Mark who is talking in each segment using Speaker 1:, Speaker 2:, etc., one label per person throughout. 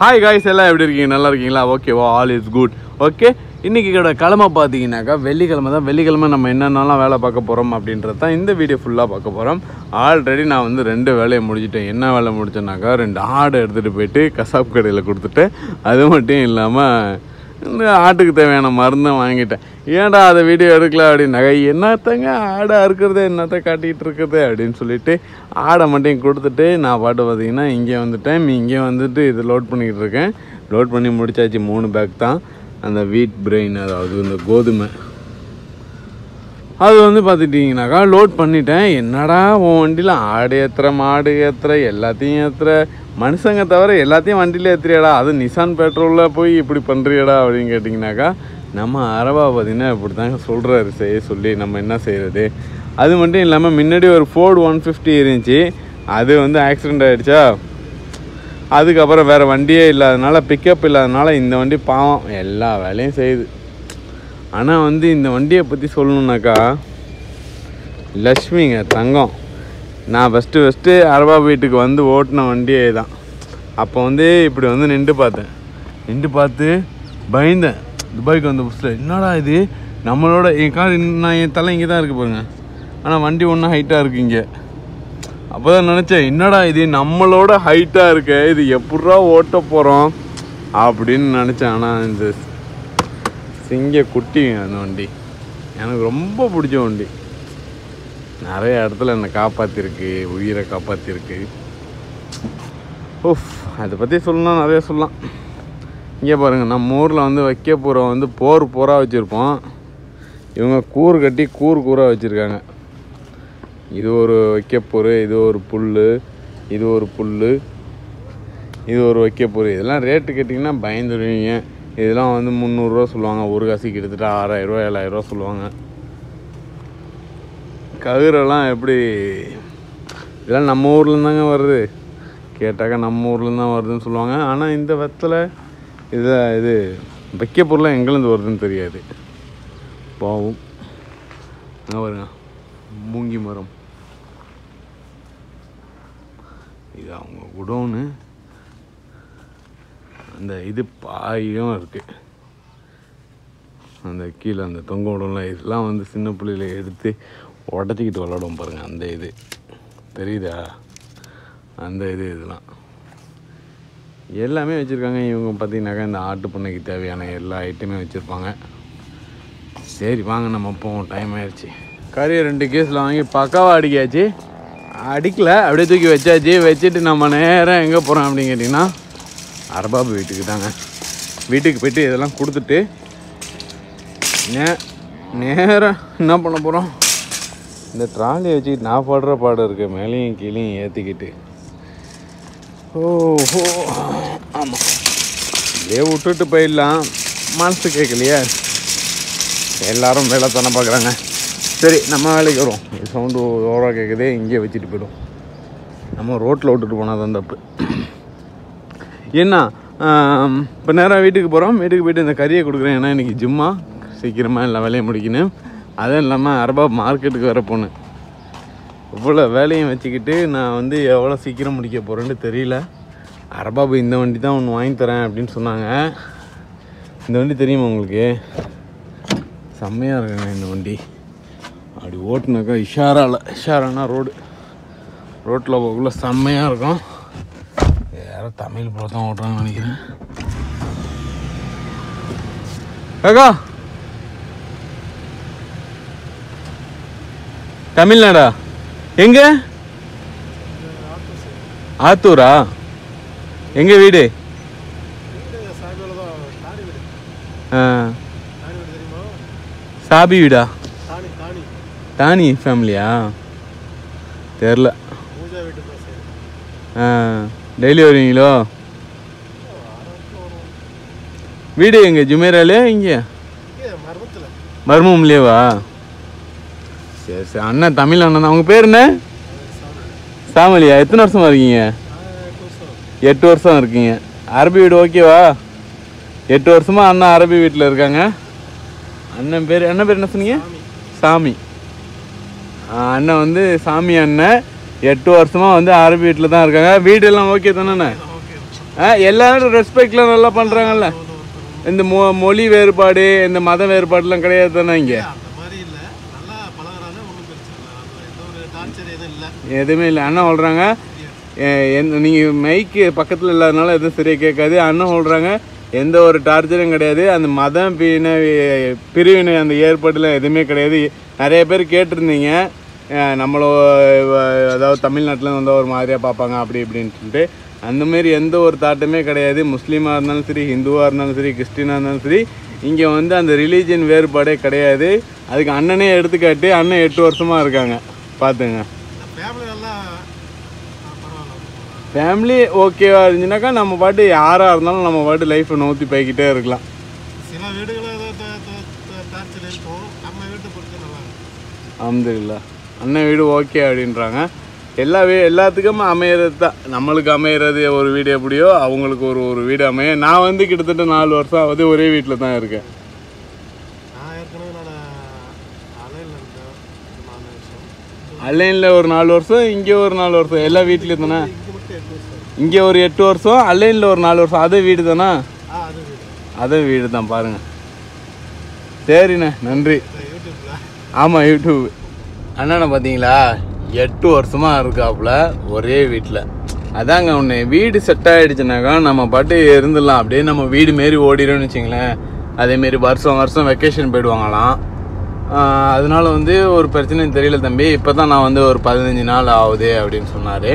Speaker 1: Hi guys எல்லாம் எப்படி இருக்கீங்க நல்லா இருக்கீங்களா ஓகேவா ஆல் இஸ் குட் ஓகே இன்னைக்கு கூட கிழமை பார்த்தீங்கன்னாக்கா வெள்ளிக்கிழமை தான் வெள்ளிக்கிழமை நம்ம என்னென்னலாம் வேலை பார்க்க போகிறோம் அப்படின்றது தான் இந்த வீடியோ ஃபுல்லாக பார்க்க போகிறோம் ஆல்ரெடி நான் வந்து ரெண்டு வேலையை முடிச்சிட்டேன் என்ன வேலை முடிச்சேன்னாக்கா ரெண்டு ஆடு எடுத்துகிட்டு போயிட்டு கசாப் கடையில் கொடுத்துட்டேன் அது மட்டும் இல்லாமல் இந்த ஆட்டுக்கு தேவையான மருந்தும் வாங்கிட்டேன் ஏன்டா அதை வீடியோ எடுக்கல அப்படின்னாக்கா என்னத்தங்க ஆடை அறுக்கிறது என்னத்த காட்டிகிட்டு இருக்குது அப்படின்னு சொல்லிட்டு ஆடை மட்டும் கொடுத்துட்டு நான் பாட்டு பார்த்தீங்கன்னா இங்கே வந்துட்டேன் இங்கே வந்துட்டு இது லோட் பண்ணிக்கிட்டு இருக்கேன் லோட் பண்ணி முடிச்சாச்சு மூணு பேக் தான் அந்த வீட் பிரெயின் அதாவது இந்த கோதுமை அது வந்து பார்த்துட்டிங்கனாக்கா லோட் பண்ணிட்டேன் என்னடா உன் வண்டியில் ஆடு ஏற்றுற மாடு ஏற்றுற எல்லாத்தையும் ஏற்றுற மனுஷங்க தவிர எல்லாத்தையும் வண்டியில் ஏற்றுறியாடா அது நிசான் பெட்ரோலில் போய் இப்படி பண்ணுறியடா அப்படின்னு கேட்டிங்கனாக்கா நம்ம அரவா பார்த்தீங்கன்னா இப்படி தாங்க சொல்கிறாரு செய்ய சொல்லி நம்ம என்ன செய்கிறது அது மட்டும் இல்லாமல் முன்னாடி ஒரு ஃபோர்டு ஒன் ஃபிஃப்டி இருந்துச்சு அது வந்து ஆக்சிடெண்ட் ஆகிடுச்சா அதுக்கப்புறம் வேறு வண்டியே இல்லாதனால பிக்கப் இல்லாதனால இந்த வண்டி பாவம் எல்லா வேலையும் செய்யுது ஆனால் வந்து இந்த வண்டியை பற்றி சொல்லணுன்னாக்கா லக்ஷ்மிங்க தங்கம் நான் ஃபஸ்ட்டு ஃபஸ்ட்டு அரபா வீட்டுக்கு வந்து ஓட்டின வண்டியே தான் அப்போ வந்து இப்படி வந்து நின்று பார்த்தேன் நின்று பார்த்து பயந்தேன் துபாய்க்கு வந்த புதுசில் என்னடா இது நம்மளோட என் கார் நான் என் தலை இங்கே தான் இருக்கு பாருங்க ஆனால் வண்டி ஒன்றும் ஹைட்டாக இருக்கு இங்கே அப்போ தான் நினச்சேன் என்னடா இது நம்மளோட ஹைட்டாக இருக்க இது எப்பட்றா ஓட்ட போகிறோம் அப்படின்னு நினச்சேன் ஆனால் இந்த சிங்க குட்டி அந்த வண்டி எனக்கு ரொம்ப பிடிச்ச வண்டி நிறைய இடத்துல என்னை காப்பாற்றிருக்கு உயிரை காப்பாற்றிருக்கு ஓஃப் அதை பற்றி சொல்லணும் நிறைய சொல்லலாம் இங்கே பாருங்கள் நம்ம ஊரில் வந்து வைக்க பூரா வந்து போர் போராக வச்சுருப்போம் இவங்க கூறு கட்டி கூறு கூறாக வச்சுருக்காங்க இது ஒரு வைக்கப்பொரு இது ஒரு புல் இது ஒரு புல் இது ஒரு வைக்கப்பொரு இதெல்லாம் ரேட்டு கேட்டிங்கன்னா பயந்துருவீங்க இதெல்லாம் வந்து முந்நூறுரூவா சொல்லுவாங்க ஒரு காசு கிட்டத்தட்ட ஆறாயிரரூவா ஏழாயிரரூவா சொல்லுவாங்க கதிரெல்லாம் எப்படி இதெல்லாம் நம்ம ஊர்லேருந்து தாங்க வருது கேட்டாக்கா நம்ம ஊர்லேருந்து தான் வருதுன்னு சொல்லுவாங்க ஆனால் இந்த வெத்தில் இது இது வைக்க பொருளாக எங்கேருந்து வருதுன்னு தெரியாது பாவம் அங்கே பாருங்க மூங்கி மரம் இது அவங்க குடோனு அந்த இது பாயும் இருக்குது அந்த கீழே அந்த தொங்க விடலாம் இதெல்லாம் வந்து சின்ன பிள்ளையில எடுத்து உடச்சிக்கிட்டு விளாடுவோம் பாருங்கள் அந்த இது தெரியுதா அந்த இது இதெல்லாம் எல்லாமே வச்சுருக்காங்க இவங்க பார்த்தீங்கன்னாக்கா இந்த ஆட்டு பண்ணைக்கு தேவையான எல்லா ஐட்டமே வச்சுருப்பாங்க சரி வாங்க நம்ம போவோம் டைம் ஆயிடுச்சு கறியை ரெண்டு கேஸில் வாங்கி பக்காவாக அடிக்காச்சு அடிக்கல அப்படியே தூக்கி வச்சாச்சு வச்சுட்டு நம்ம நேரம் எங்கே போகிறோம் அப்படின்னு கேட்டிங்கன்னா அரபாபு வீட்டுக்கு தாங்க வீட்டுக்கு போயிட்டு இதெல்லாம் கொடுத்துட்டு நே நேரம் என்ன பண்ண போகிறோம் இந்த ட்ராலியை வச்சுக்கிட்டு நான் பாடுற பாடம் இருக்கு மேலேயும் கீழேயும் ஏற்றிக்கிட்டு ஓஹோ ஆமாம் இதே விட்டுட்டு போயிடலாம் மனசு கேட்கலையா எல்லாரும் வேலை தானே பார்க்குறாங்க சரி நம்ம வேலைக்கு வருவோம் சவுண்டு ஓவராக கேட்குதே இங்கேயே வச்சுட்டு போயிடும் நம்ம ரோட்டில் விட்டுட்டு போனால் தான் தப்பு என்ன இப்போ நேராக வீட்டுக்கு போகிறோம் வீட்டுக்கு போயிட்டு இந்த கறியை கொடுக்குறேன் ஏன்னா இன்றைக்கி ஜிம்மா சீக்கிரமாக எல்லா வேலையும் முடிக்கணும் அதுவும் இல்லாமல் அரபா மார்க்கெட்டுக்கு வர போனேன் இவ்வளோ வேலையும் வச்சுக்கிட்டு நான் வந்து எவ்வளோ சீக்கிரம் முடிக்க போகிறேன்னு தெரியல அரபாபு இந்த வண்டி தான் ஒன்று வாங்கி தரேன் அப்படின்னு சொன்னாங்க இந்த வண்டி தெரியுமா உங்களுக்கு செம்மையாக இருக்குங்க இந்த வண்டி அப்படி ஓட்டுனாக்கா இஷாரால இஷாரானா ரோடு ரோட்டில் போகக்குள்ள செம்மையாக இருக்கும் யாரோ தமிழ் போல தான் ஓட்டுறாங்கன்னு நினைக்கிறேன் காக்கா தமிழ்நாடா எங்க ஆத்தூரா எங்க வீடு ஆ சாபி வீடா தானி ஃபேமிலியா தெரில ஆ டெய்லி வருவீங்களோ வீடு எங்க ஜுமேராலே இங்கே மர்மம்லேவா சரி சரி அண்ணன் தமிழ் அண்ணன் தான் உங்கள் பேர் என்ன சாமலியா எத்தனை வருஷமா இருக்கீங்க எட்டு வருஷம் இருக்கீங்க அரபி வீடு ஓகேவா எட்டு வருஷமா அண்ணன் அரபி வீட்டில் இருக்காங்க அண்ணன் பேர் என்ன பேர் என்ன சொன்னீங்க சாமி ஆ, அண்ணன் வந்து சாமி அண்ணன் எட்டு வருஷமா வந்து அரபி வீட்டில் தான் இருக்காங்க வீடு எல்லாம் ஓகே தானே ஆ எல்லாரும் ரெஸ்பெக்ட்லாம் நல்லா பண்ணுறாங்கல்ல இந்த மொ மொழி வேறுபாடு இந்த மத வேறுபாடுலாம் கிடையாது தானே இங்கே
Speaker 2: அந்த மாதிரி இல்லை நல்லா பழகுறாங்க ஒன்றும் பிரச்சனை இல்லை அது எந்த ஒரு டார்ச்சர் எதுவும் இல்லை
Speaker 1: எதுவுமே இல்லை அண்ணன் சொல்கிறாங்க நீங்கள் மைக்கு பக்கத்தில் இல்லாதனால எதுவும் சரியாக கேட்காது அண்ணன் சொல்கிறாங்க எந்த ஒரு டார்ச்சரும் கிடையாது அந்த மதம் பிரிவினை பிரிவினை அந்த ஏற்பாடுலாம் எதுவுமே கிடையாது நிறைய பேர் கேட்டிருந்தீங்க அஹ் நம்மள அஹ் அதாவது தமிழ்நாட்டில் வந்து ஒரு மாதிரியாக பார்ப்பாங்க அப்படி இப்படின்னு சொல்லிட்டு அந்த மாதிரி எந்த ஒரு தாட்டமே கிடையாது முஸ்லீமாக இருந்தாலும் சரி ஹிந்துவாக இருந்தாலும் சரி கிறிஸ்டினாக இருந்தாலும் சரி இங்கே வந்து அந்த ரிலீஜியன் வேறுபாடே கிடையாது அதுக்கு அண்ணனே எடுத்துக்காட்டு அண்ணன் எட்டு வருஷமாக இருக்காங்க பார்த்துங்க
Speaker 2: இந்த ஃபேமிலி எல்லாம் ஆ, பரவாயில்ல
Speaker 1: ஃபேமிலி ஓகேவா இருந்துச்சுனாக்கா நம்ம பாட்டு யாராக இருந்தாலும் நம்ம பாட்டு லைஃப்பை நோத்தி போய்கிட்டே இருக்கலாம்
Speaker 2: சில வீடுகளில் ஏதோ டார்ச்சர் இருக்கும் நம்ம வீட்டை பொறுத்து நல்லா இருக்கும்
Speaker 1: அஹமதுல்லா அண்ணன் வீடு ஓகே அப்படின்றாங்க எல்லா வீ எல்லாத்துக்கும் அமையிறது தான் நம்மளுக்கு அமையிறது ஒரு வீடு எப்படியோ அவங்களுக்கு ஒரு ஒரு வீடு அமைய நான் வந்து கிட்டத்தட்ட நாலு வருஷம் ஆகுது ஒரே வீட்டில் தான் இருக்கேன்
Speaker 2: நான் ஏற்கனவே நான் அலையில் இருந்தேன் ஒரு நாலு வருஷம்
Speaker 1: அலைனில் ஒரு நாலு வருஷம் இங்கே ஒரு நாலு வருஷம் எல்லா வீட்லேயும் தானே
Speaker 2: இங்கே மட்டும் எட்டு வருஷம்
Speaker 1: இங்கே ஒரு எட்டு வருஷம் அலைனில் ஒரு நாலு வருஷம் அதே வீடு தானே
Speaker 2: ஆ அது வீடு
Speaker 1: அதே வீடு தான் பாருங்கள் சரிண்ணே நன்றி
Speaker 2: இந்த யூடியூப்பில்
Speaker 1: ஆமாம் யூடியூப் அண்ணனை பார்த்தீங்களா எட்டு வருஷமாக இருக்காப்புல ஒரே வீட்டில் அதாங்க ஒன்று வீடு செட் ஆகிடுச்சுனாக்கா நம்ம பாட்டு இருந்துடலாம் அப்படியே நம்ம வீடு மாரி ஓடிடும்னு வச்சிங்களேன் அதேமாரி வருஷம் வருஷம் வெக்கேஷன் போயிடுவாங்களாம் ஆஹ் அதனால வந்து ஒரு பிரச்சனையும் தெரியல தம்பி இப்போ தான் நான் வந்து ஒரு பதினஞ்சு நாள் ஆகுது அப்படின்னு சொன்னார்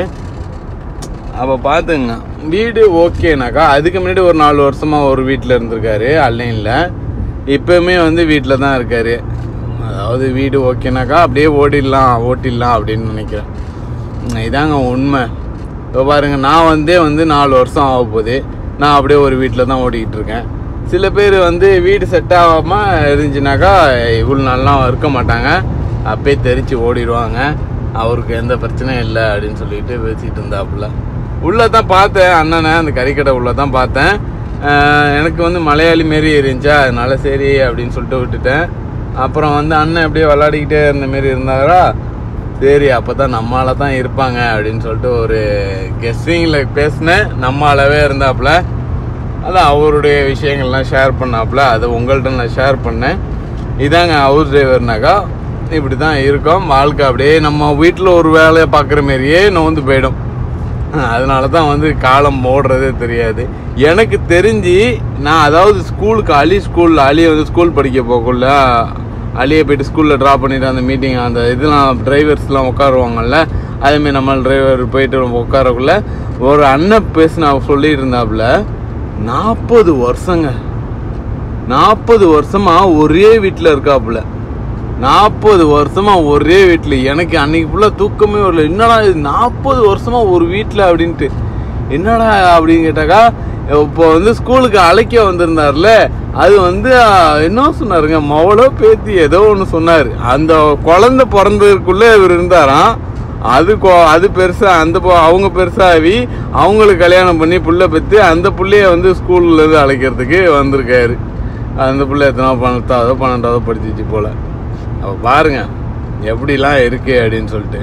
Speaker 1: அப்போ பார்த்துங்க வீடு ஓகேனாக்கா அதுக்கு முன்னாடி ஒரு நாலு வருஷமாக ஒரு வீட்டில் இருந்திருக்காரு அல்லைன்ல இப்போவுமே வந்து வீட்டில் தான் இருக்காரு அதாவது வீடு ஓகேனாக்கா அப்படியே ஓடிடலாம் ஓட்டிடலாம் அப்படின்னு நினைக்கிறேன் உம், இதாங்க உண்மை இப்போ பாருங்க நான் வந்தே வந்து நாலு வருஷம் ஆக போகுது நான் அப்படியே ஒரு வீட்டில் தான் ஓடிக்கிட்டு இருக்கேன் சில பேர் வந்து வீடு செட் ஆகாமல் இருந்துச்சுனாக்கா இவ்வளோ நாள்லாம் இருக்க மாட்டாங்க அப்பயே தெரிச்சு ஓடிடுவாங்க அவருக்கு எந்த பிரச்சனையும் இல்லை அப்படின்னு சொல்லிட்டு பேசிட்டு இருந்தாப்புல உள்ளே தான் பார்த்தேன் அண்ணனை அந்த கறிக்கடை உள்ளே தான் பார்த்தேன் ஆஹ் எனக்கு வந்து மலையாளி மாரி இருந்துச்சா அதனால சரி அப்படின்னு சொல்லிட்டு விட்டுட்டேன் அப்புறம் வந்து அண்ணன் அப்படியே விளாடிக்கிட்டே இருந்த மாரி இருந்தாரா சரி அப்போ தான் நம்மளால தான் இருப்பாங்க அப்படின்னு சொல்லிட்டு ஒரு கெஸ்ஸிங்கில் பேசினேன் நம்மளாவே இருந்தாப்புல அதான் அவருடைய விஷயங்கள்லாம் ஷேர் பண்ணாப்புல அதை உங்கள்கிட்ட நான் ஷேர் பண்ணேன் இதாங்க ஹவுஸ் டிரைவர்னாக்கா இப்படி தான் இருக்கோம் வாழ்க்கை அப்படியே நம்ம வீட்டில் ஒரு வேலையை பார்க்குற மாரியே நோந்து போயிடும் அதனால தான் வந்து காலம் ஓடுறதே தெரியாது எனக்கு தெரிஞ்சு நான் அதாவது ஸ்கூலுக்கு அலி ஸ்கூலில் அலியை வந்து ஸ்கூல் படிக்க போகக்குள்ள அலியை போயிட்டு ஸ்கூலில் ட்ராப் பண்ணிட்டு அந்த மீட்டிங் அந்த இதெல்லாம் டிரைவர்ஸ்லாம் உட்காருவாங்கல்ல அதேமாரி நம்ம டிரைவர் போயிட்டு நம்ம உட்காரக்குள்ள ஒரு அண்ணன் பேசின சொல்லிட்டு இருந்தாப்புல நாற்பது வருஷங்க நாற்பது வருஷமா ஒரே வீட்டில் இருக்காப்புல நாற்பது வருஷமா ஒரே வீட்டில் எனக்கு அன்னைக்கு ஃபுல்லாக தூக்கமே வரல என்னடா இது நாற்பது வருஷமா ஒரு வீட்டில் அப்படின்ட்டு என்னடா அப்படின்னு கேட்டாக்கா இப்போ வந்து ஸ்கூலுக்கு அழைக்க வந்திருந்தார்ல அது வந்து ஆஹ், என்ன சொன்னாருங்க மவளோ பேத்தி ஏதோ ஒன்று சொன்னார் அந்த குழந்தை பிறந்ததுக்குள்ளே இவர் இருந்தாராம் அது கொ- அது பெருசா அந்த பொ- அவங்க பெருசாகி அவங்களுக்கு கல்யாணம் பண்ணி புள்ள பெற்று அந்த புள்ளைய வந்து ஸ்கூல்ல இருந்து அழைக்கிறதுக்கு வந்திருக்காரு அந்த புள்ள எத்தனை பன்னெண்டாவதோ பன்னெண்டாவதோ படிச்சிச்சு போல அப்போ பாருங்க எப்படிலாம் இருக்கு அப்படின்னு சொல்லிட்டு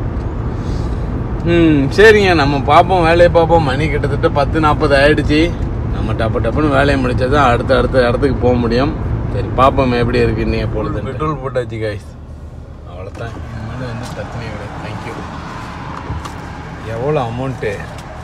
Speaker 1: ம் சரிங்க நம்ம பார்ப்போம் வேலையை பார்ப்போம் மணி கிட்டத்தட்ட பத்து நாற்பது ஆயிடுச்சு நம்ம டப்பு டப்புன்னு வேலையை முடிச்சா தான் அடுத்த அடுத்த இடத்துக்கு போக முடியும் சரி பார்ப்போம் எப்படி இருக்கு இன்னைக்கு பொழுது பெட்ரோல் போட்டாச்சு காய்ஸ் அவ்வளோதான் இனிமேல் வந்து பிரச்சனை கிடையாது தேங்க்யூ எவ்வளோ அமௌண்ட்டு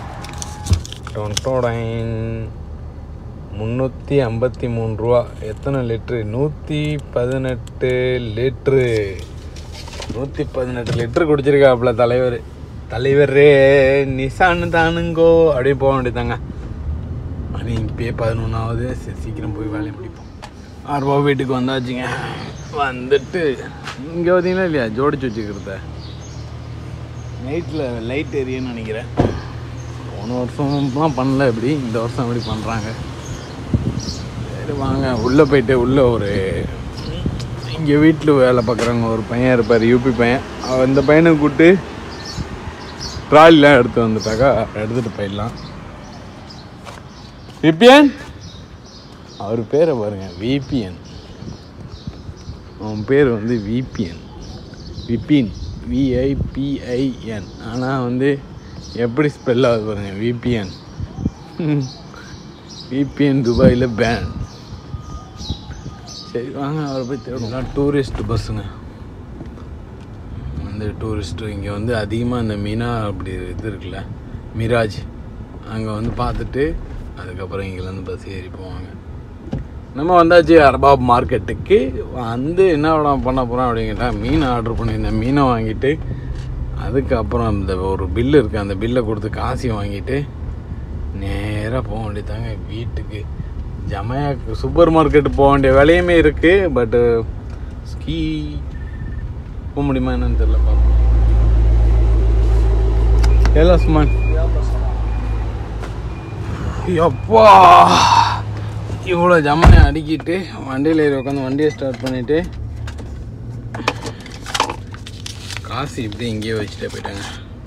Speaker 1: டொன்டோடைன் முந்நூற்றி ஐம்பத்தி மூணு ரூபா எத்தனை லிட்ரு நூற்றி பதினெட்டு லிட்ரு நூற்றி பதினெட்டு லிட்ரு குடிச்சிருக்காப்புல தலைவர் தலைவரே நிசான்னு தானுங்கோ அப்படியே போக வேண்டியதாங்க மணி இப்பயே பதினொன்றாவது சரி சீக்கிரம் போய் வேலையை முடிப்போம் ஆறுரூவா வீட்டுக்கு வந்தாச்சுங்க வந்துட்டு இங்கே பார்த்தீங்களா இல்லையா ஜோடிச்சு வச்சுக்கிறத நைட்டில் லைட் எரியுன்னு நினைக்கிறேன் போன வருஷம்லாம் பண்ணல இப்படி இந்த வருஷம் இப்படி பண்ணுறாங்க சரி வாங்க உள்ளே போயிட்டு உள்ளே ஒரு இங்கே வீட்டில் வேலை பார்க்குறவங்க ஒரு பையன் இருப்பார் யூபி பையன் அவ- இந்த பையனை கூப்பிட்டு ட்ராலிலாம் எடுத்து வந்துட்டாக்கா எடுத்துகிட்டு போயிடலாம் விபிஎன் அவர் பேரை பாருங்க விபிஎன் அவன் பேர் வந்து விபிஎன் விபின் விஐபிஐஎன் ஆனால் வந்து எப்படி ஸ்பெல் ஆகுது பாருங்க விபிஎன் விபிஎன் துபாயில் பேன் சரி வாங்க அவரை போய் தேடலாம் டூரிஸ்ட் பஸ்ஸுங்க வந்து டூரிஸ்ட்டு இங்கே வந்து அதிகமாக இந்த மீனா அப்படி இது இருக்குல்ல மிராஜ் அங்கே வந்து பார்த்துட்டு அதுக்கப்புறம் இங்கேருந்து பஸ் ஏறி போவாங்க நம்ம வந்தாச்சு அரபாப் மார்க்கெட்டுக்கு வந்து என்ன படம் பண்ண போகிறோம் அப்படின்னு கேட்டால் மீன் ஆர்டர் பண்ணியிருந்தேன் மீனை வாங்கிட்டு அதுக்கப்புறம் இந்த ஒரு பில்லு இருக்குது அந்த பில்லை கொடுத்து காசி வாங்கிட்டு நேராக போக வேண்டியதாங்க வீட்டுக்கு ஜமையாக்கு சூப்பர் மார்க்கெட்டு போக வேண்டிய வேலையுமே இருக்குது பட்டு ஸ்கீ போக முடியுமா என்னன்னு தெரியல பார்ப்போம் ஏலா சுமான் எப்பா இவ்வளோ ஜமனை அடிக்கிட்டு வண்டியில் ஏறி உட்காந்து வண்டியை ஸ்டார்ட் பண்ணிவிட்டு காசு இப்படி இங்கேயே வச்சுட்டே போயிட்டாங்க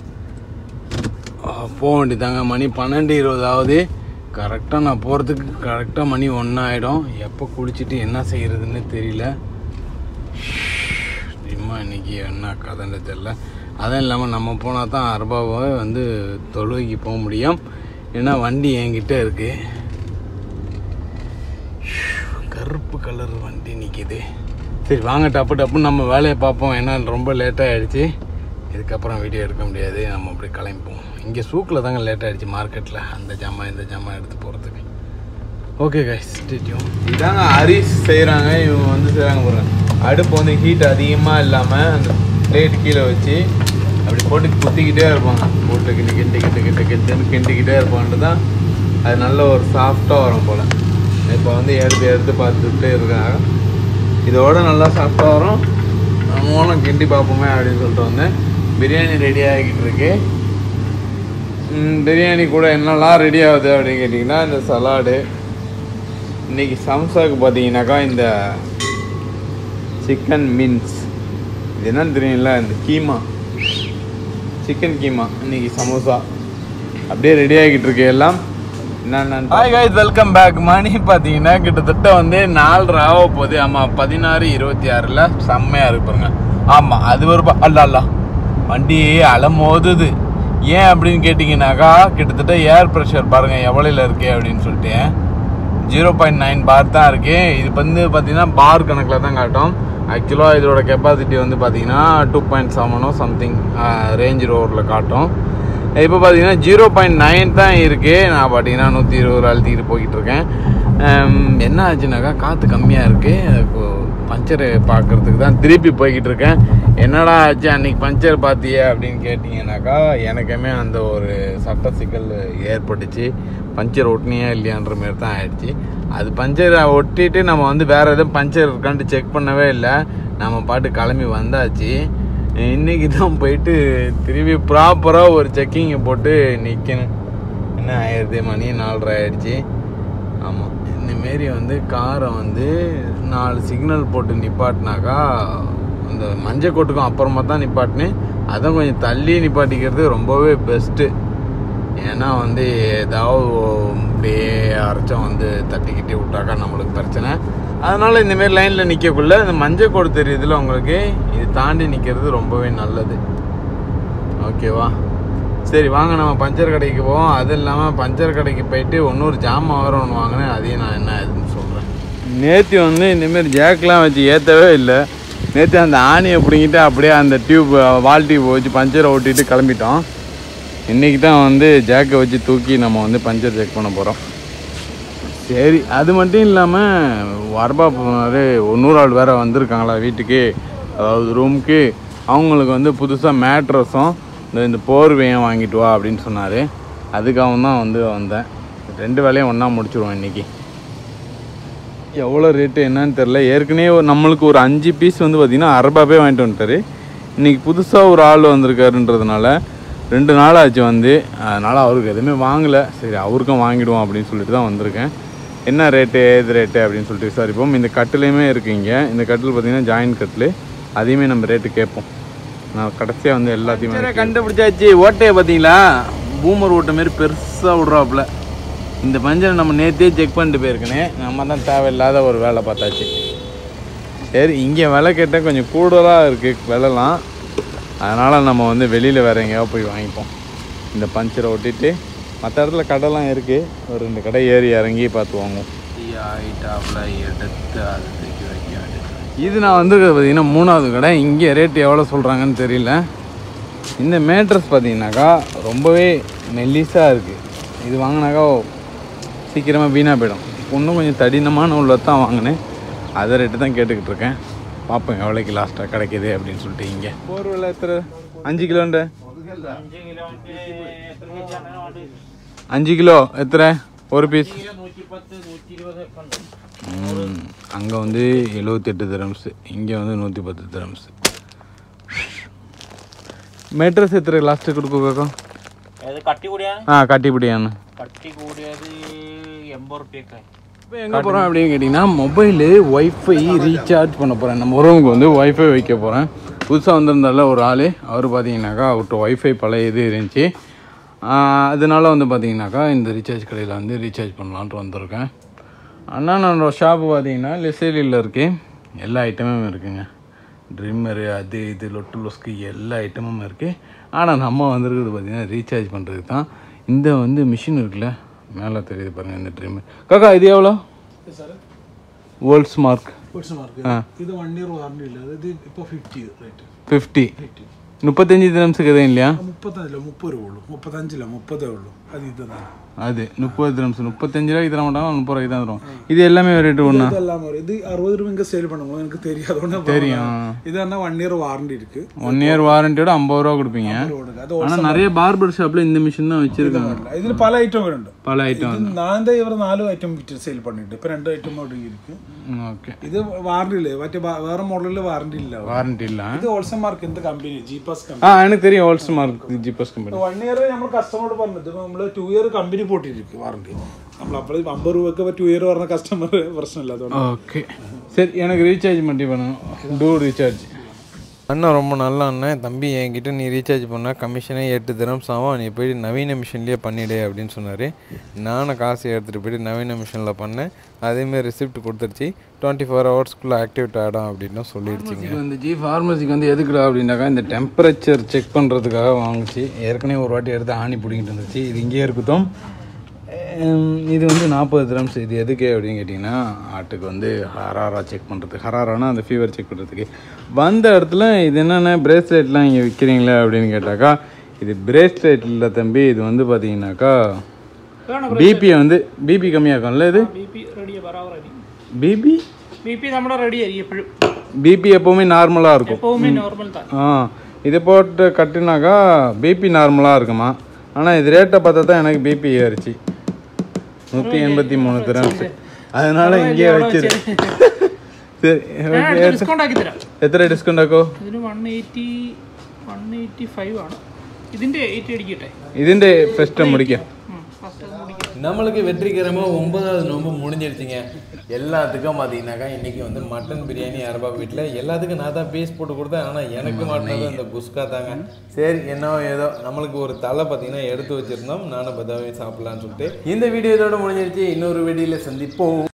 Speaker 1: ஆ, போக வேண்டியதாங்க மணி பன்னெண்டு இருபதாவது கரெக்டாக நான் போகிறதுக்கு கரெக்டாக மணி ஒன்றாயிடும் எப்போ குளிச்சுட்டு என்ன செய்கிறதுன்னு தெரியல சும்மா இன்னைக்கு என்ன கதைன்னு தெரில அதுவும் இல்லாமல் நம்ம போனால் தான் அரபாவை வந்து தொழுகைக்கு போக முடியும் ஏன்னா வண்டி என்கிட்ட இருக்குது கருப்பு கலர் வண்டி நிற்கிது சரி வாங்க டப்பு டப்புன்னு நம்ம வேலையை பார்ப்போம் ஏன்னா ரொம்ப லேட்டாக ஆயிடுச்சு இதுக்கப்புறம் வீடியோ எடுக்க முடியாது நம்ம அப்படி கிளம்பிப்போம் இங்கே சூக்கில் தாங்க லேட் ஆயிடுச்சு மார்க்கெட்டில் அந்த ஜாமான் இந்த ஜாமான் எடுத்து போகிறதுக்கு ஓகே கைஸ் ஸ்டேட்யூம் இதாங்க அரிசி செய்கிறாங்க இவங்க வந்து செய்கிறாங்க பாருங்க அடுப்பு வந்து ஹீட் அதிகமாக இல்லாமல் அந்த பிளேட் கீழே வச்சு அப்படி போட்டு குத்திக்கிட்டே இருப்பாங்க போட்டு கிண்டு கிண்டு கிண்டு கிண்டு கிண்டுன்னு கிண்டிக்கிட்டே இருப்பான்ட்டு தான் அது நல்ல ஒரு சாஃப்டாக வரும் போல் இப்போ வந்து எடுத்து எடுத்து பார்த்துட்டு இருக்காங்க இதோட நல்லா சாஃப்டாக வரும் நம்மளும் கிண்டி பார்ப்போமே அப்படின்னு சொல்லிட்டு வந்தேன் பிரியாணி ரெடி ஆகிக்கிட்டு இருக்கு ம், பிரியாணி கூட என்னெல்லாம் ரெடி ஆகுது அப்படின்னு கேட்டிங்கன்னா இந்த சலாடு இன்னைக்கு சம்சாவுக்கு பார்த்தீங்கன்னாக்கா இந்த சிக்கன் மீன்ஸ் இது என்னன்னு தெரியும்ல இந்த கீமா சிக்கன் கீமா இன்னைக்கு சமோசா அப்படியே ரெடி ஆகிட்டு இருக்கு எல்லாம் ஹாய் guys வெல்கம் பேக் மணி பார்த்தீங்கன்னா கிட்டத்தட்ட வந்து நாலு ஆக போகுது ஆமாம் பதினாறு இருபத்தி ஆறில் செம்மையாக இருக்கு பாருங்க ஆமாம் அது ஒரு ப- அல்ல அல்ல வண்டி அலமோதுது ஏன் அப்படின்னு கேட்டிங்கனாக்கா கிட்டத்தட்ட ஏர் ப்ரெஷர் பாருங்கள் எவ்வளோல இருக்கு அப்படின்னு சொல்லிட்டு ஜீரோ பாயிண்ட் நைன் பார் தான் இருக்கு இது வந்து பார்த்தீங்கன்னா பார் கணக்கில் தான் காட்டும் ஆக்சுவலாக இதோட கெப்பாசிட்டி வந்து பார்த்தீங்கன்னா டூ பாயிண்ட் செவனோ சம்திங் ரேஞ்ச் ரோவரில் காட்டும் இப்போ பார்த்தீங்கன்னா ஜீரோ பாயிண்ட் நைன் தான் இருக்குது நான் பார்த்தீங்கன்னா நூற்றி இருபது அழுத்திக்கிட்டு போய்கிட்டு இருக்கேன் ஹம், என்ன ஆச்சுனாக்கா காற்று கம்மியாக இருக்குது பஞ்சர் பார்க்கறதுக்கு தான் திருப்பி போய்கிட்டு இருக்கேன் என்னடா ஆச்சு அன்னைக்கு பஞ்சர் பார்த்தியே அப்படின்னு கேட்டிங்கனாக்கா எனக்குமே அந்த ஒரு சட்ட சிக்கல் ஏற்பட்டுச்சு பஞ்சர் ஒட்டினியா இல்லையான்ற மாதிரி தான் ஆயிடுச்சு அது பஞ்சர் ஒட்டிட்டு நம்ம வந்து வேற எதுவும் பஞ்சர் இருக்கான்ட்டு செக் பண்ணவே இல்லை நம்ம பாட்டு கிளம்பி வந்தாச்சு இன்னைக்கு தான் போயிட்டு திரும்பி ப்ராப்பராக ஒரு செக்கிங்கை போட்டு நிற்கணும் என்ன ஆயிடுது மணி நாலரை ஆயிடுச்சு ஆமாம் இந்தமாரி வந்து காரை வந்து நாலு சிக்னல் போட்டு நிப்பாட்டினாக்கா அந்த மஞ்சள் கோட்டுக்கும் அப்புறமா தான் நிப்பாட்டினேன் அதை கொஞ்சம் தள்ளி நிப்பாட்டிக்கிறது ரொம்பவே பெஸ்ட்டு ஏன்னா வந்து ஏதாவது அப்படியே யாராச்சும் வந்து தட்டிக்கிட்டே விட்டாக்கா நம்மளுக்கு பிரச்சனை அதனால் இந்தமாரி லைனில் நிற்கக்குள்ள இந்த மஞ்சள் கோடு தெரியுதுல உங்களுக்கு இது தாண்டி நிற்கிறது ரொம்பவே நல்லது ஓகேவா சரி வாங்க நம்ம பஞ்சர் கடைக்கு போவோம் அது இல்லாமல் பஞ்சர் கடைக்கு போயிட்டு இன்னொரு ஜாமான் வேறு ஒன்று வாங்கினேன் அதையும் நான் என்ன இதுன்னு சொல்கிறேன் நேற்று வந்து இந்தமாரி ஜாக்லாம் வச்சு ஏற்றவே இல்லை நேற்று அந்த ஆணியை பிடிங்கிட்டு அப்படியே அந்த டியூப் வால் டியூப் வச்சு பஞ்சரை ஓட்டிட்டு கிளம்பிட்டோம் இன்றைக்கி தான் வந்து ஜாக்கை வச்சு தூக்கி நம்ம வந்து பஞ்சர் செக் பண்ண போகிறோம் சரி அது மட்டும் இல்லாமல் வரபா போனார் இன்னொரு ஆள் வேறு வந்திருக்காங்களா வீட்டுக்கு அதாவது ரூமுக்கு அவங்களுக்கு வந்து புதுசாக மேட்ரஸும் இந்த இந்த போர்வையும் வாங்கிட்டு வா அப்படின்னு சொன்னார் அதுக்காக தான் வந்து வந்தேன் ரெண்டு வேலையும் ஒன்றா முடிச்சிடுவோம் இன்றைக்கி எவ்வளோ ரேட்டு என்னன்னு தெரில ஏற்கனவே ஒரு- நம்மளுக்கு ஒரு அஞ்சு பீஸ் வந்து பார்த்திங்கன்னா அரபாவே வாங்கிட்டு வந்துட்டாரு இன்றைக்கி புதுசாக ஒரு ஆள் வந்திருக்காருன்றதுனால ரெண்டு நாள் ஆச்சு வந்து அதனால் அவருக்கு எதுவுமே வாங்கலை சரி அவருக்கும் வாங்கிடுவோம் அப்படின்னு சொல்லிட்டு தான் வந்திருக்கேன் என்ன ரேட்டு ஏது ரேட்டு அப்படின்னு சொல்லிட்டு விசாரிப்போம் இந்த கட்டிலையுமே இருக்குங்க இந்த கட்டில் பார்த்தீங்கன்னா ஜாயின் கட்டில் அதையுமே நம்ம ரேட்டு கேட்போம் நான் கடைசியாக வந்து எல்லாத்தையுமே கண்டுபிடிச்சாச்சு ஓட்டையை பார்த்தீங்களா பூமர் ஓட்டை மாரி பெருசாக விட்றாப்புல இந்த பஞ்சரை நம்ம நேற்றே செக் பண்ணிட்டு போயிருக்கனே நம்ம தான் தேவையில்லாத ஒரு வேலை பார்த்தாச்சு சரி இங்கே விலை கேட்டால் கொஞ்சம் கூடுதலாக இருக்குது விலைலாம் அதனால் நம்ம வந்து வெளியில் வேறு எங்கேயாவது போய் வாங்கிப்போம் இந்த பஞ்சரை ஒட்டிட்டு மற்ற இடத்துல கடைலாம் இருக்குது ஒரு ரெண்டு கடை ஏறி இறங்கி பார்த்து வாங்குவோம் ஆயிட்டாப்புல எடுத்து அது தூக்கி வைக்க வேண்டியது இது நான் வந்து பார்த்தீங்கன்னா மூணாவது கடை இங்கே ரேட் எவ்வளோ சொல்கிறாங்கன்னு தெரியல இந்த மேட்ரஸ் பார்த்தீங்கன்னாக்கா ரொம்பவே மெல்லிஸாக இருக்குது இது வாங்கினாக்கா சீக்கிரமாக வீணாக போயிடும் இப்போ இன்னும் கொஞ்சம் தடினமான உள்ளது தான் வாங்கினேன் அதை ரேட்டு தான் கேட்டுக்கிட்டு இருக்கேன் பார்ப்போம் எவ்வளோக்கு லாஸ்ட்டாக கிடைக்கிது அப்படின்னு சொல்லிட்டு இங்கே போர் விலை எத்தனை அஞ்சு கிலோன்ற அஞ்சு கிலோ எத்தனை ஒரு பீஸ் அங்கே வந்து எழுபத்தெட்டு திரம்ஸு இங்கே வந்து நூற்றி பத்து திரம்ஸு മെട്രസ് എത്ര ലാസ്റ്റ് കൊടുക്കുക
Speaker 3: അത് കട്ടി കൂടിയാണ്
Speaker 1: ആ കട്ടിപ്പിടിയാണ്
Speaker 3: കട്ടി കൂടിയത് എൺപത് റുപ്യൊക്കെ
Speaker 1: இப்போ எங்கே போகிறோம் அப்படின்னு கேட்டிங்கன்னா மொபைலு ஒய்ஃபை ரீசார்ஜ் பண்ண போகிறேன் நம்ம ரூமுக்கு வந்து ஒய்ஃபை வைக்க போகிறேன் புதுசாக வந்திருந்தால ஒரு ஆள் அவர் பார்த்தீங்கன்னாக்கா அவர்கிட்ட ஒய்ஃபை பழைய இது இருந்துச்சு ஆஹ் அதனால வந்து பார்த்தீங்கன்னாக்கா இந்த ரீசார்ஜ் கடையில் வந்து ரீசார்ஜ் பண்ணலான்ட்டு வந்திருக்கேன் அண்ணா நான் ஷாப்பு பார்த்தீங்கன்னா லெசேலியில் இருக்கு எல்லா ஐட்டமும் இருக்குங்க ட்ரிம்மரு அது இது லொட்டு லொஸ்க்கு எல்லா ஐட்டமும் இருக்குது ஆனால் நம்ம வந்திருக்கிறது பார்த்தீங்கன்னா ரீசார்ஜ் பண்ணுறதுக்கு தான் இந்த வந்து மிஷின் இருக்குல்ல மேலே தெரியுது பாருங்கள் இந்த ட்ரிம்மர் காக்கா இது எவ்வளோ வோல்ட்ஸ் மார்க்
Speaker 4: മാർക്ക്
Speaker 1: ஆ
Speaker 4: ഇത് വൺ ഇയർ വാറണ്ടി ഇല്ല ഇത് ഇപ്പോൾ ഫിഫ്റ്റി റേറ്റ്
Speaker 1: ஃபிஃப்டி முப்பத்தஞ்சு தினம்ஸுக்கு எதுவும் இல்லையா
Speaker 4: മുപ്പത്തഞ്ചില്ല മുപ്പത് രൂപ ഉള്ളൂ മുപ്പത്തഞ്ചില്ല മുപ്പതേ ഉള്ളൂ அது இதுதான்
Speaker 1: அது முப்பது தினம்ஸ் முப்பத்தஞ்சு ரூபாய்க்கு தர மாட்டாங்க முப்பது ரூபாய்க்கு தான் தருவோம் இது எல்லாமே ரேட்டு ஒன்றா
Speaker 4: இதெல்லாம் வரும் இது அறுபது ரூபா இங்கே சேல் பண்ணும்போது எனக்கு தெரியும் அதோட
Speaker 1: தெரியும்
Speaker 4: இது என்ன ஒன் இயர் வாரண்டி இருக்கு
Speaker 1: ஒன் இயர் வாரண்டியோட ஐம்பது ரூபா கொடுப்பீங்க
Speaker 4: கொடுங்க. அது
Speaker 1: ஆனால் நிறைய பார்பர் ஷாப்பில் இந்த மிஷின் தான் வச்சுருக்காங்க
Speaker 4: ഇതിൽ പല ഐറ്റം വരുന്നുണ്ട്
Speaker 1: பல ஐட்டம்
Speaker 4: ഇത് നാന്ത ഇവർ നാല് ഐറ്റം വിറ്റ് സെയിൽ பண்ணிட்டு ഇപ്പൊ രണ്ട് ഐറ്റം അവിടെ ഇരിക്കും
Speaker 1: ஓகே
Speaker 4: ഇത് വാറണ്ടി ഇല്ലേ മറ്റേ വ- വേറെ മോഡലിൽ വാറണ്ടി ഇല്ല
Speaker 1: வாரண்டி இல்லை
Speaker 4: ഇത് ഹോൾസെയിൽ മാർക്ക് എന്ത് കമ്പനി ജീപ്പാസ് കമ്പനി
Speaker 1: ஆ எனக்கு தெரியும் ஹோல்ஸ் mark Geepas company
Speaker 4: one year നമ്മൾ കസ്റ്റമറോട് പറഞ്ഞത് നമ്മൾ ടു ഇയർ കമ്പനി പോട്ടിരിക്കും വാറണ്ടി നമ്മൾ അപ്പോൾ അമ്പത് രൂപയ്ക്ക് ടു ഇയർ പറഞ്ഞ കസ്റ്റമർ പ്രശ്നമില്ല അതുകൊണ്ട്
Speaker 1: ஓகே சரி எனக்கு ரீசார்ஜ் மட்டும் பண்ணணும் டூ ரீசார்ஜ்
Speaker 5: அண்ணன் ரொம்ப நல்ல அண்ணன் தம்பி என்கிட்ட நீ ரீசார்ஜ் பண்ணால் கமிஷனே எட்டு தினம்ஸ் ஆகும் நீ போயிட்டு நவீன மிஷின்லேயே பண்ணிடு அப்படின்னு சொன்னார் நானும் காசு எடுத்துகிட்டு போயிட்டு நவீன மிஷினில் பண்ணேன் அதேமாரி ரிசிப்ட் கொடுத்துருச்சு டுவெண்ட்டி ஃபோர் ஹவர்ஸ்க்குள்ளே ஆக்டிவேட் ஆகிடும் அப்படின்னு சொல்லிடுச்சிங்க
Speaker 1: இதுக்கு வந்துச்சு ஃபார்மசிக்கு வந்து எதுக்குடா அப்படின்னாக்கா இந்த டெம்பரேச்சர் செக் பண்ணுறதுக்காக வாங்குச்சு ஏற்கனவே ஒரு வாட்டி எடுத்து ஆணி பிடிங்கிட்டு இருந்துச்சு இது இங்கேயே இருக்கட்டும் ஹம், இது வந்து நாற்பது திரம்ஸ் இது எதுக்கு அப்படின்னு கேட்டிங்கன்னா ஆட்டுக்கு வந்து ஹராரா செக் பண்ணுறதுக்கு ஹராரானா அந்த ஃபீவர் செக் பண்ணுறதுக்கு வந்த இடத்துல இது என்னென்ன பிரேஸ்லெட்லாம் இங்கே விற்கிறீங்களே அப்படின்னு கேட்டாக்கா இது பிரேஸ்லெட் இல்லை தம்பி இது வந்து பார்த்தீங்கன்னாக்கா பிபியை வந்து பிபி கம்மியாக்கும்ல இது
Speaker 6: ബി പി റെഡി ബറാബറായിരിക്കും
Speaker 1: பிபி
Speaker 6: ബി പി നമ്മുടെ റെഡി ആയിരിക്കും എപ്പോഴും
Speaker 1: பிபி எப்போவுமே நார்மலாக இருக்கும்
Speaker 6: എപ്പോഴും നോർമൽ താൻ
Speaker 1: ஆ இது போட்டு கட்டினாக்கா பிபி நார்மலாக இருக்குமா ஆனால் இது ரேட்டை பார்த்தா தான் எனக்கு பிபி ஏறிச்சு நூற்றி எண்பத்தி மூணு திரம்ஸ் அதனால இங்கேயே வச்சிரு சரி okay.
Speaker 6: ഡിസ്കൗണ്ട് ആക്കി തരാം
Speaker 1: எத்தனை டிஸ்கவுண்ட் ஆக்கோ
Speaker 6: ഇതിന് one eighty one eighty five ആണ് ഇതിന്റെ എയ്റ്റി അടിക്കട്ടെ
Speaker 1: இதுண்டே ஃபஸ்ட்டை முடிக்க
Speaker 6: ഫസ്റ്റ് അത് முடிക്കാം
Speaker 5: நம்மளுக்கு வெற்றிகரமாக ஒன்பதாவது நோம்பு முடிஞ்சிடுச்சிங்க எல்லாத்துக்கும் பார்த்தீங்கன்னாக்கா இன்றைக்கி வந்து மட்டன் பிரியாணி அரபா வீட்டில் எல்லாத்துக்கும் நான் தான் பீஸ் போட்டு கொடுத்தேன் ஆனால் எனக்கு மாட்டினது இந்த குஸ்கா தாங்க சரி என்னவோ ஏதோ நம்மளுக்கு ஒரு தலை பார்த்தீங்கன்னா எடுத்து வச்சுருந்தோம் நானும் பதாவே சாப்பிட்லான்னு சொல்லிட்டு இந்த வீடியோ இதோட முடிஞ்சிருச்சு இன்னொரு வீடியோவில் சந்திப்போம்